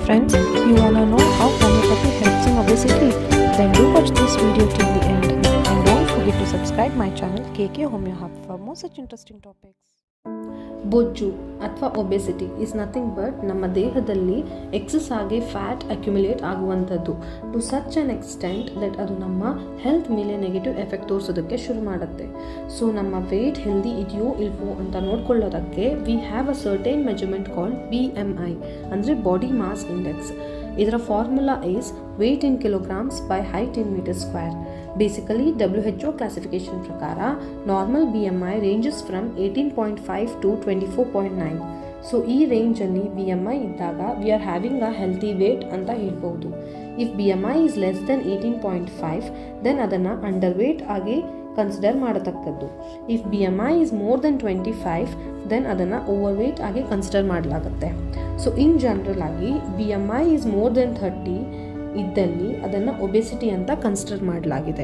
friends, you wanna know how homeopathy helps in obesity? Then do watch this video till the end. And don't forget to subscribe my channel KK Homeo Hub for more such interesting topics. ಬೊಜ್ಜು ಅಥವಾ obesity is nothing but ನಮ್ಮ ದೇಹದಲ್ಲಿ excess ಆಗಿ fat accumulate ಆಗುವಂಥದ್ದು to such an extent that ಅದು ನಮ್ಮ health ಮೇಲೆ negative effect ತೋರಿಸೋದಕ್ಕೆ ಶುರು ಮಾಡುತ್ತೆ ಸೊ ನಮ್ಮ ವೇಟ್ ಹೆಲ್ದಿ ಇದೆಯೋ ಇಲ್ವೋ ಅಂತ ನೋಡ್ಕೊಳ್ಳೋದಕ್ಕೆ we have a certain measurement called B M I ಅಂದರೆ ಬಾಡಿ ಮಾಸ್ ಇಂಡೆಕ್ಸ್ ಇದರ formula is weight in kilograms by height in meter square basically W H O classification ಪ್ರಕಾರ normal B M I ranges from eighteen point five to twenty four point nine so ಈ ರೇಂಜಲ್ಲಿ B M I ಇದ್ದಾಗ we are having a healthy weight ಅಂತ ಹೇಳ್ಬೋದು if B M I is less than eighteen point five then ಅದನ್ನು under weight ಆಗಿ consider ಮಾಡತಕ್ಕದ್ದು if B M I is more then twenty five then ಅದನ್ನು over weight ಆಗಿ consider ಮಾಡಲಾಗುತ್ತೆ so in general ಆಗಿ B M I is more then thirty ಇದ್ದಲ್ಲಿ ಅದನ್ನು obesity ಅಂತ ಕನ್ಸಿಡರ್ ಮಾಡಲಾಗಿದೆ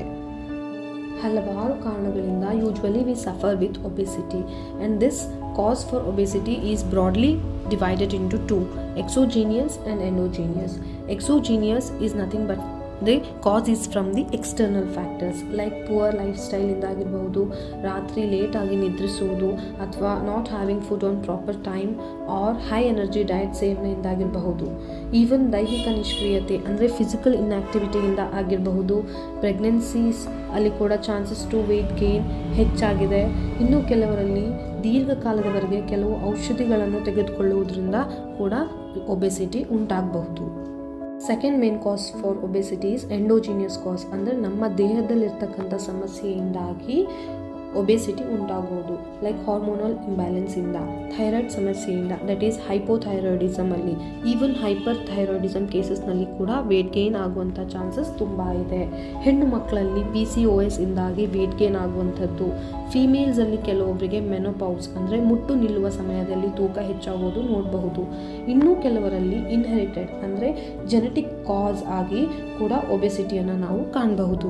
ಹಲವಾರು ಕಾರಣಗಳಿಂದ usually we suffer with obesity and this cause for obesity is broadly divided into two exogenous and endogenous exogenous is nothing but the cos is from the external factors like poor life ಸ್ಟೈಲಿಂದ ಆಗಿರ್ಬೋದು ರಾತ್ರಿ ಲೇಟಾಗಿ ನಿದ್ರಿಸುವುದು ಅಥವಾ not having food on proper time or high energy diet ಸೇವನೆಯಿಂದಾಗಿರಬಹುದು even ದೈಹಿಕ ನಿಷ್ಕ್ರಿಯತೆ ಅಂದರೆ ಫಿಸಿಕಲ್ ಇನ್ಆಕ್ಟಿವಿಟಿಯಿಂದ ಆಗಿರಬಹುದು ಪ್ರೆಗ್ನೆನ್ಸೀಸ್ ಅಲ್ಲಿ ಕೂಡ ಚಾನ್ಸಸ್ ಟು ವೇಟ್ ಗೇನ್ ಹೆಚ್ಚಾಗಿದೆ ಇನ್ನು ಕೆಲವರಲ್ಲಿ ದೀರ್ಘಕಾಲದವರೆಗೆ ಕೆಲವು ಔಷಧಿಗಳನ್ನು ತೆಗೆದುಕೊಳ್ಳುವುದರಿಂದ ಕೂಡ ಒಬೆಸಿಟಿ ಉಂಟಾಗಬಹುದು second main cause for obesities endogenous cause ಅಂದರೆ ನಮ್ಮ ದೇಹದಲ್ಲಿರ್ತಕ್ಕಂಥ ಸಮಸ್ಯೆಯಿಂದಾಗಿ ಒಬೆಸಿಟಿ ಉಂಟಾಗುವುದು ಲೈಕ್ ಹಾರ್ಮೋನಲ್ ಇಂಬ್ಯಾಲೆನ್ಸಿಂದ ಥೈರಾಯ್ಡ್ ಸಮಸ್ಯೆಯಿಂದ ದಟ್ ಈಸ್ ಹೈಪೋಥೈರಾಯ್ಡಿಸಮಲ್ಲಿ ಈವನ್ ಹೈಪರ್ ಥೈರಾಯ್ಡಿಸಮ್ ಕೇಸಸ್ನಲ್ಲಿ ಕೂಡ ವೇಟ್ ಗೇನ್ ಆಗುವಂಥ ಚಾನ್ಸಸ್ ತುಂಬ ಇದೆ ಹೆಣ್ಣು ಮಕ್ಕಳಲ್ಲಿ ಪಿ ಸಿ ಒ ಎಸ್ ಇಂದಾಗಿ ವೇಟ್ ಗೇನ್ ಆಗುವಂಥದ್ದು ಫೀಮೇಲ್ಸಲ್ಲಿ ಕೆಲವೊಬ್ಬರಿಗೆ ಮೆನೋಪೌಸ್ ಅಂದರೆ ಮುಟ್ಟು ನಿಲ್ಲುವ ಸಮಯದಲ್ಲಿ ತೂಕ ಹೆಚ್ಚಾಗೋದು ನೋಡಬಹುದು ಇನ್ನೂ ಕೆಲವರಲ್ಲಿ ಇನ್ಹೆರಿಟೆಡ್ ಅಂದರೆ ಜೆನೆಟಿಕ್ ಕಾಸ್ ಆಗಿ ಕೂಡ ಒಬೆಸಿಟಿಯನ್ನು ನಾವು ಕಾಣಬಹುದು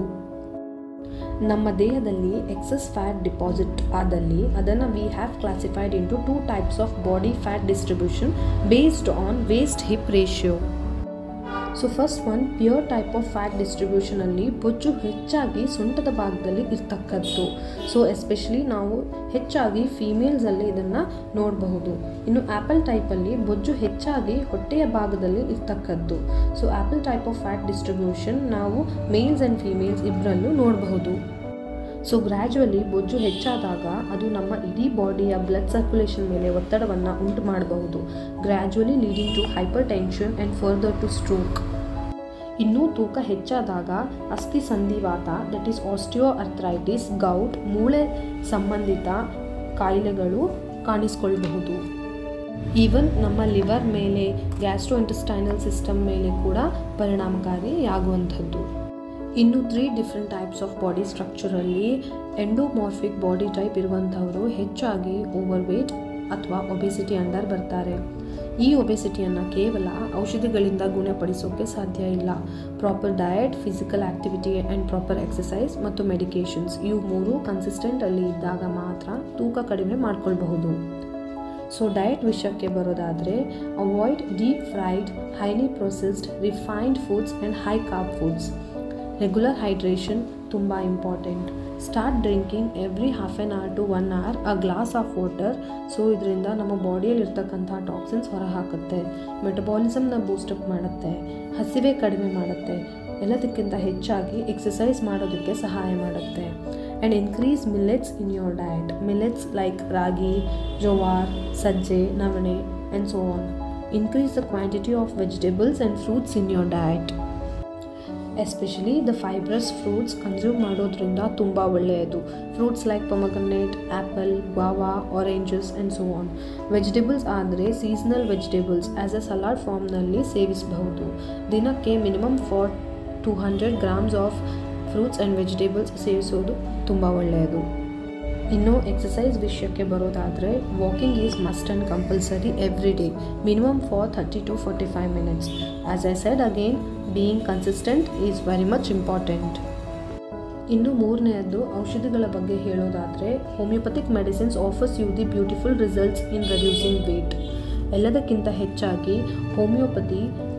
ನಮ್ಮ ದೇಹದಲ್ಲಿ ಎಕ್ಸಸ್ ಫ್ಯಾಟ್ ಡಿಪಾಸಿಟ್ ಆದಲ್ಲಿ ಅದನ್ನು we have classified into two types of body fat distribution based on waist hip ratio so first one pear type of fat ಡಿಸ್ಟ್ರಿಬ್ಯೂಷನಲ್ಲಿ ಬೊಜ್ಜು ಹೆಚ್ಚಾಗಿ ಸೊಂಟದ ಭಾಗದಲ್ಲಿ ಇರ್ತಕ್ಕದ್ದು ಸೊ ಎಸ್ಪೆಷಲಿ ನಾವು ಹೆಚ್ಚಾಗಿ ಫೀಮೇಲ್ಸಲ್ಲಿ ಇದನ್ನು ನೋಡಬಹುದು ಇನ್ನು ಆ್ಯಪಲ್ ಟೈಪಲ್ಲಿ ಬೊಜ್ಜು ಹೆಚ್ಚಾಗಿ ಹೊಟ್ಟೆಯ ಭಾಗದಲ್ಲಿ ಇರ್ತಕ್ಕದ್ದು so apple type of fat distribution ನಾವು ಮೇಲ್ಸ್ ಆ್ಯಂಡ್ ಫೀಮೇಲ್ಸ್ ಇಬ್ಬರಲ್ಲೂ ನೋಡಬಹುದು ಸೊ ಗ್ರ್ಯಾಜುವಲಿ ಬೊಜ್ಜು ಹೆಚ್ಚಾದಾಗ ಅದು ನಮ್ಮ ಇಡೀ ಬಾಡಿಯ ಬ್ಲಡ್ ಸರ್ಕ್ಯುಲೇಷನ್ ಮೇಲೆ ಒತ್ತಡವನ್ನು ಉಂಟು ಮಾಡಬಹುದು gradually leading to hypertension and further to stroke ಇನ್ನೂ ತೂಕ ಹೆಚ್ಚಾದಾಗ ಅಸ್ಥಿ ಸಂಧಿವಾತ that is osteoarthritis gout ಮೂಳೆ ಸಂಬಂಧಿತ ಕಾಯಿಲೆಗಳು ಕಾಣಿಸ್ಕೊಳ್ಬಹುದು ಈವನ್ ನಮ್ಮ ಲಿವರ್ ಮೇಲೆ ಗ್ಯಾಸ್ಟ್ರೋ ಇಂಟೆಸ್ಟೈನಲ್ ಸಿಸ್ಟಮ್ ಮೇಲೆ ಕೂಡ ಪರಿಣಾಮಕಾರಿಯಾಗುವಂಥದ್ದು ಇನ್ನು three different types of body ಸ್ಟ್ರಕ್ಚರಲ್ಲಿ ಎಂಡೋಮಾರ್ಫಿಕ್ ಬಾಡಿ ಟೈಪ್ ಇರುವಂಥವರು ಹೆಚ್ಚಾಗಿ ಓವರ್ ವೇಟ್ ಅಥವಾ ಒಬೆಸಿಟಿ ಅಂಡರ್ ಬರ್ತಾರೆ ಈ ಒಬೆಸಿಟಿಯನ್ನು ಕೇವಲ ಔಷಧಿಗಳಿಂದ ಗುಣಪಡಿಸೋಕ್ಕೆ ಸಾಧ್ಯ ಇಲ್ಲ proper diet physical activity and proper exercise ಮತ್ತು ಮೆಡಿಕೇಷನ್ಸ್ ಇವು ಮೂರು ಕನ್ಸಿಸ್ಟೆಂಟಲ್ಲಿ ಇದ್ದಾಗ ಮಾತ್ರ ತೂಕ ಕಡಿಮೆ ಮಾಡ್ಕೊಳ್ಬಹುದು ಸೊ ಡಯಟ್ ವಿಷಯಕ್ಕೆ ಬರೋದಾದರೆ avoid deep fried highly processed refined foods and high carb foods regular hydration ತುಂಬ important start drinking every half an hour to one hour a glass of water so ಇದರಿಂದ ನಮ್ಮ ಬಾಡಿಯಲ್ಲಿ ಇರ್ತಕ್ಕಂಥ ಟಾಕ್ಸಿನ್ಸ್ ಹೊರಹಾಕುತ್ತೆ ಮೆಟಬಾಲಿಸಮ್ನ ಬೂಸ್ಟಪ್ ಮಾಡುತ್ತೆ ಹಸಿವೆ ಕಡಿಮೆ ಮಾಡುತ್ತೆ ಎಲ್ಲದಕ್ಕಿಂತ ಹೆಚ್ಚಾಗಿ ಎಕ್ಸಸೈಸ್ ಮಾಡೋದಕ್ಕೆ ಸಹಾಯ ಮಾಡುತ್ತೆ and increase millets in your diet millets like ragi jowar sajje navane and so on increase the quantity of vegetables and fruits in your diet especially the fibrous fruits consume ಮಾಡೋದ್ರಿಂದ ತುಂಬ ಒಳ್ಳೆಯದು fruits like pomegranate apple guava oranges and so on vegetables ಆದರೆ seasonal vegetables as a salad ಫಾರ್ಮ್ನಲ್ಲಿ ಸೇವಿಸಬಹುದು ದಿನಕ್ಕೆ minimum for two hundred grams of fruits and vegetables ಸೇವಿಸೋದು ತುಂಬ ಒಳ್ಳೆಯದು ಇನ್ನು ಎಕ್ಸಸೈಸ್ ವಿಷಯಕ್ಕೆ ಬರೋದಾದರೆ walking is must and compulsory every day minimum for thirty to forty five minutes as I said again being consistent is very much important ಇನ್ನು ಮೂರನೆಯದ್ದು ಔಷಧಿಗಳ ಬಗ್ಗೆ ಹೇಳೋದಾದರೆ homeopathic medicines offers you the beautiful results in reducing weight ಎಲ್ಲದಕ್ಕಿಂತ ಹೆಚ್ಚಾಗಿ homeopathy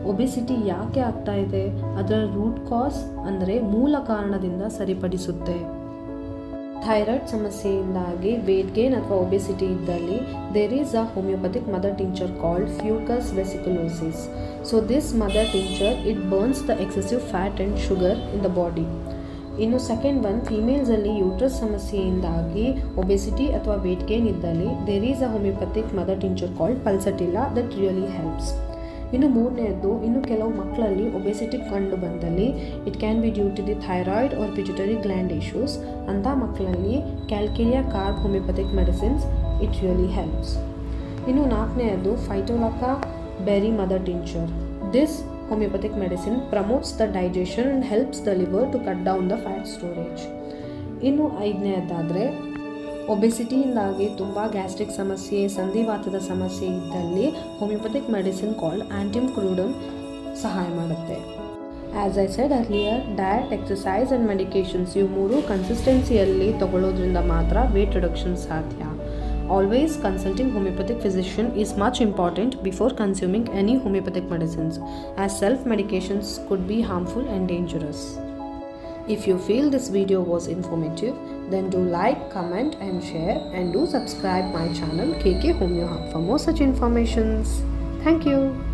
obesity ಯಾಕೆ ಆಗ್ತಾ ಇದೆ ಅದರ ರೂಟ್ ಕಾಸ್ ಅಂದರೆ ಮೂಲ ಕಾರಣದಿಂದ ಸರಿಪಡಿಸುತ್ತೆ ಥೈರಾಯ್ಡ್ ಸಮಸ್ಯೆಯಿಂದಾಗಿ ವೇಟ್ ಗೇನ್ ಅಥವಾ ಒಬೆಸಿಟಿ ಇದ್ದಲ್ಲಿ there is a homeopathic mother tincture called fucus vesiculosus so this mother tincture it burns the excessive fat and sugar in the body ಇನ್ನು ಸೆಕೆಂಡ್ ಒನ್ ಫಿಮೇಲ್ಸಲ್ಲಿ uterus ಸಮಸ್ಯೆಯಿಂದಾಗಿ ಒಬೆಸಿಟಿ ಅಥವಾ weight gain ಇದ್ದಲ್ಲಿ there is a homeopathic mother tincture called pulsatilla that really helps ಇನ್ನು ಮೂರನೆಯದ್ದು ಇನ್ನು ಕೆಲವು ಮಕ್ಕಳಲ್ಲಿ ಒಬೆಸಿಟಿ ಕಂಡು ಬಂದಲ್ಲಿ it can be due to the thyroid or pituitary gland issues ಅಂಥ ಮಕ್ಕಳಲ್ಲಿ calcarea carb homeopathic medicines it really helps ಇನ್ನು ನಾಲ್ಕನೆಯದು phytolacca berry mother tincture this homeopathic medicine promotes the digestion and helps the liver to cut down the fat storage ಇನ್ನು ಐದನೆಯದಾದರೆ ಒಬೆಸಿಟಿಯಿಂದಾಗಿ ತುಂಬ gastric ಸಮಸ್ಯೆ ಸಂಧಿವಾತದ ಸಮಸ್ಯೆ ಇದ್ದಲ್ಲಿ homeopathic medicine called antim crudum ಸಹಾಯ ಮಾಡುತ್ತೆ as I said earlier diet exercise and medications ಇವು ಮೂರು ಕನ್ಸಿಸ್ಟೆನ್ಸಿಯಲ್ಲಿ ತಗೊಳ್ಳೋದ್ರಿಂದ ಮಾತ್ರ ವೇಟ್ ರಿಡಕ್ಷನ್ ಸಾಧ್ಯ always consulting homeopathic physician is much important before consuming any homeopathic medicines as self medications could be harmful and dangerous If you feel this video was informative, then do like, comment and share and do subscribe my channel KK Homeo Hub for more such informations. Thank you.